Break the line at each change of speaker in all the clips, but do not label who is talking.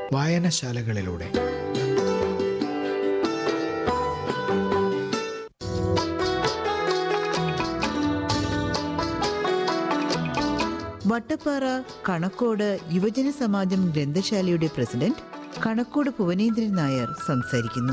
വായനശാലകളിലൂടെ
വട്ടപ്പാറ കണക്കോട് യുവജന സമാജം ഗ്രന്ഥശാലയുടെ പ്രസിഡന്റ് കണക്കോട് ഭുവനേന്ദ്രൻ നായർ സംസാരിക്കുന്നു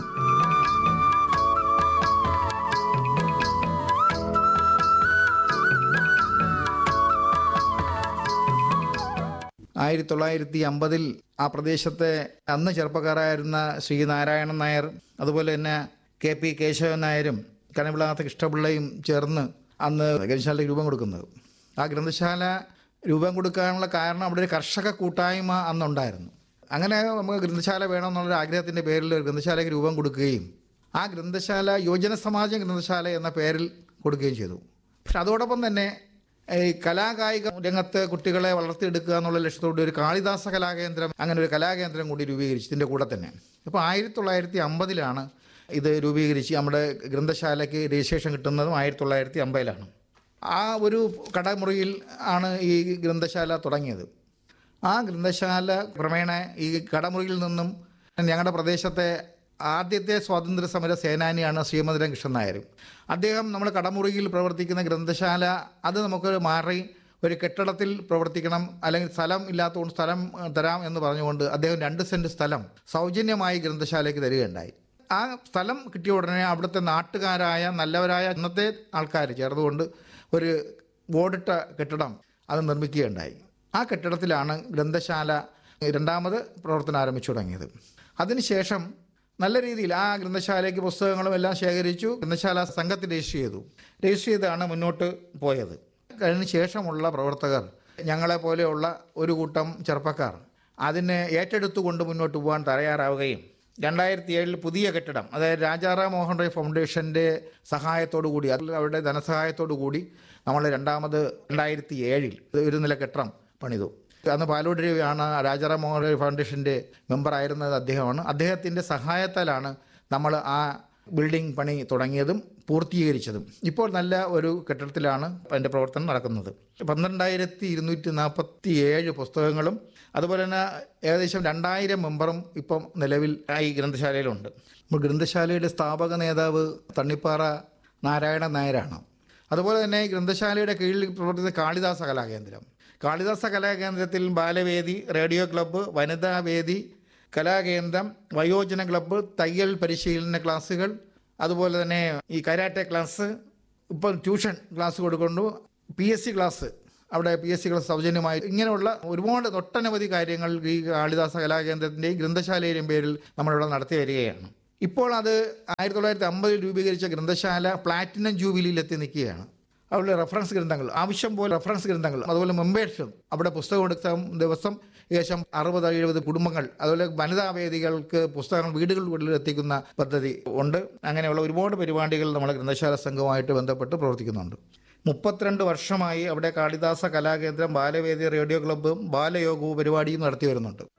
ആയിരത്തി തൊള്ളായിരത്തി അമ്പതിൽ ആ പ്രദേശത്തെ അന്ന് ചെറുപ്പക്കാരായിരുന്ന ശ്രീ നാരായണൻ നായർ അതുപോലെ തന്നെ കെ പി കേശവൻ നായരും കനവിളാത്ത കൃഷ്ണപിള്ളയും ചേർന്ന് അന്ന് ഗ്രന്ഥശാലയ്ക്ക് രൂപം കൊടുക്കുന്നത് ആ ഗ്രന്ഥശാല രൂപം കൊടുക്കാനുള്ള കാരണം അവിടെ ഒരു കർഷക കൂട്ടായ്മ അന്നുണ്ടായിരുന്നു അങ്ങനെ നമുക്ക് ഗ്രന്ഥശാല വേണമെന്നുള്ള ആഗ്രഹത്തിൻ്റെ പേരിൽ ഒരു ഗ്രന്ഥശാലയ്ക്ക് രൂപം കൊടുക്കുകയും ആ ഗ്രന്ഥശാല യുവജന സമാജം ഗ്രന്ഥശാല എന്ന പേരിൽ കൊടുക്കുകയും ചെയ്തു പക്ഷെ അതോടൊപ്പം തന്നെ ഈ കലാകായിക രംഗത്ത് കുട്ടികളെ വളർത്തിയെടുക്കുക എന്നുള്ള ലക്ഷ്യത്തോടെ ഒരു കാളിദാസ കലാകേന്ദ്രം അങ്ങനെ ഒരു കലാകേന്ദ്രം കൂടി രൂപീകരിച്ചു ഇതിൻ്റെ കൂടെ തന്നെ അപ്പോൾ ആയിരത്തി തൊള്ളായിരത്തി അമ്പതിലാണ് ഇത് രൂപീകരിച്ച് നമ്മുടെ ഗ്രന്ഥശാലയ്ക്ക് രജിസ്ട്രേഷൻ കിട്ടുന്നതും ആയിരത്തി തൊള്ളായിരത്തി അമ്പതിലാണ് ആ ഒരു കടമുറിയിൽ ആണ് ഈ ഗ്രന്ഥശാല തുടങ്ങിയത് ആ ഗ്രന്ഥശാല ക്രമേണ ഈ കടമുറിയിൽ നിന്നും ഞങ്ങളുടെ പ്രദേശത്തെ ആദ്യത്തെ സ്വാതന്ത്ര്യ സമര സേനാനിയാണ് ശ്രീമതിരൻ കൃഷ്ണൻ നായർ അദ്ദേഹം നമ്മൾ കടമുറിയിൽ പ്രവർത്തിക്കുന്ന ഗ്രന്ഥശാല അത് നമുക്ക് മാറി ഒരു കെട്ടിടത്തിൽ പ്രവർത്തിക്കണം അല്ലെങ്കിൽ സ്ഥലം ഇല്ലാത്തതുകൊണ്ട് സ്ഥലം ഏഹ്, തരാം എന്ന് പറഞ്ഞുകൊണ്ട് അദ്ദേഹം രണ്ട് സെൻറ്റ് സ്ഥലം സൗജന്യമായി ഗ്രന്ഥശാലയ്ക്ക് തരികയുണ്ടായി ആ സ്ഥലം കിട്ടിയ ഉടനെ അവിടുത്തെ നാട്ടുകാരായ നല്ലവരായ ഇന്നത്തെ ആൾക്കാർ ചേർന്നുകൊണ്ട് ഒരു ഓടിട്ട കെട്ടിടം അത് നിർമ്മിക്കുകയുണ്ടായി ആ കെട്ടിടത്തിലാണ് ഗ്രന്ഥശാല രണ്ടാമത് പ്രവർത്തനം ആരംഭിച്ചു തുടങ്ങിയത് അതിനുശേഷം നല്ല രീതിയിൽ ആ ഗ്രന്ഥശാലയ്ക്ക് പുസ്തകങ്ങളും എല്ലാം ശേഖരിച്ചു ഗ്രന്ഥശാല സംഘത്തിൽ രജിസ്റ്റർ ചെയ്തു രജിസ്റ്റർ ചെയ്താണ് മുന്നോട്ട് പോയത് അതിന് ശേഷമുള്ള പ്രവർത്തകർ ഞങ്ങളെ പോലെയുള്ള ഒരു കൂട്ടം ചെറുപ്പക്കാർ അതിനെ ഏറ്റെടുത്തുകൊണ്ട് മുന്നോട്ട് പോകാൻ തയ്യാറാവുകയും രണ്ടായിരത്തി ഏഴിൽ പുതിയ കെട്ടിടം അതായത് രാജാറാം മോഹൻ റോയ് ഫൗണ്ടേഷൻ്റെ സഹായത്തോടു കൂടി അതിൽ അവരുടെ ധനസഹായത്തോടു കൂടി നമ്മൾ രണ്ടാമത് രണ്ടായിരത്തി ഏഴിൽ ഒരു നില കെട്ടിടം പണിതു അന്ന് പാലോട് രവിയാണ് രാജാറാം മോഹൻ റോയ് ഫൗണ്ടേഷൻ്റെ മെമ്പറായിരുന്നത് അദ്ദേഹമാണ് അദ്ദേഹത്തിൻ്റെ സഹായത്താലാണ് നമ്മൾ ആ ബിൽഡിംഗ് പണി തുടങ്ങിയതും പൂർത്തീകരിച്ചതും ഇപ്പോൾ നല്ല ഒരു കെട്ടിടത്തിലാണ് അതിൻ്റെ പ്രവർത്തനം നടക്കുന്നത് പന്ത്രണ്ടായിരത്തി ഇരുന്നൂറ്റി നാൽപ്പത്തി ഏഴ് പുസ്തകങ്ങളും അതുപോലെ തന്നെ ഏകദേശം രണ്ടായിരം മെമ്പറും ഇപ്പം നിലവിൽ ഈ ഗ്രന്ഥശാലയിലുണ്ട് ഇപ്പോൾ ഗ്രന്ഥശാലയുടെ സ്ഥാപക നേതാവ് തണ്ണിപ്പാറ നാരായണൻ നായരാണ് അതുപോലെ തന്നെ ഈ ഗ്രന്ഥശാലയുടെ കീഴിൽ പ്രവർത്തിക്കുന്ന കാളിദാസ കലാകേന്ദ്രം കാളിദാസ കലാകേന്ദ്രത്തിൽ ബാലവേദി റേഡിയോ ക്ലബ്ബ് വനിതാ വേദി കലാകേന്ദ്രം വയോജന ക്ലബ്ബ് തയ്യൽ പരിശീലന ക്ലാസ്സുകൾ അതുപോലെ തന്നെ ഈ കരാട്ടെ ക്ലാസ് ഇപ്പോൾ ട്യൂഷൻ ക്ലാസ് കൊടുക്കുന്നു പി എസ് സി ക്ലാസ് അവിടെ പി എസ് സി ക്ലാസ് സൗജന്യമായി ഇങ്ങനെയുള്ള ഒരുപാട് ഒട്ടനവധി കാര്യങ്ങൾ ഈ കാളിദാസ കലാകേന്ദ്രത്തിൻ്റെയും ഗ്രന്ഥശാലയുടെയും പേരിൽ നമ്മളിവിടെ നടത്തി വരികയാണ് ഇപ്പോൾ അത് ആയിരത്തി തൊള്ളായിരത്തി അമ്പതിൽ രൂപീകരിച്ച ഗ്രന്ഥശാല പ്ലാറ്റിനം ജൂബിലിയിൽ എത്തി നിൽക്കുകയാണ് അവിടെ റെഫറൻസ് ഗ്രന്ഥങ്ങൾ ആവശ്യം പോലെ റെഫറൻസ് ഗ്രന്ഥങ്ങൾ അതുപോലെ മെമ്പേഴ്സും അവിടെ പുസ്തകം എടുത്ത ദിവസം ഏകദേശം അറുപത് എഴുപത് കുടുംബങ്ങൾ അതുപോലെ വനിതാ വേദികൾക്ക് പുസ്തകങ്ങൾ വീടുകളിൽ എത്തിക്കുന്ന പദ്ധതി ഉണ്ട് അങ്ങനെയുള്ള ഒരുപാട് പരിപാടികൾ നമ്മുടെ ഗ്രന്ഥശാല സംഘവുമായിട്ട് ബന്ധപ്പെട്ട് പ്രവർത്തിക്കുന്നുണ്ട് മുപ്പത്തിരണ്ട് വർഷമായി അവിടെ കാളിദാസ കലാകേന്ദ്രം ബാലവേദി റേഡിയോ ക്ലബ്ബും ബാലയോഗവും പരിപാടിയും നടത്തി വരുന്നുണ്ട്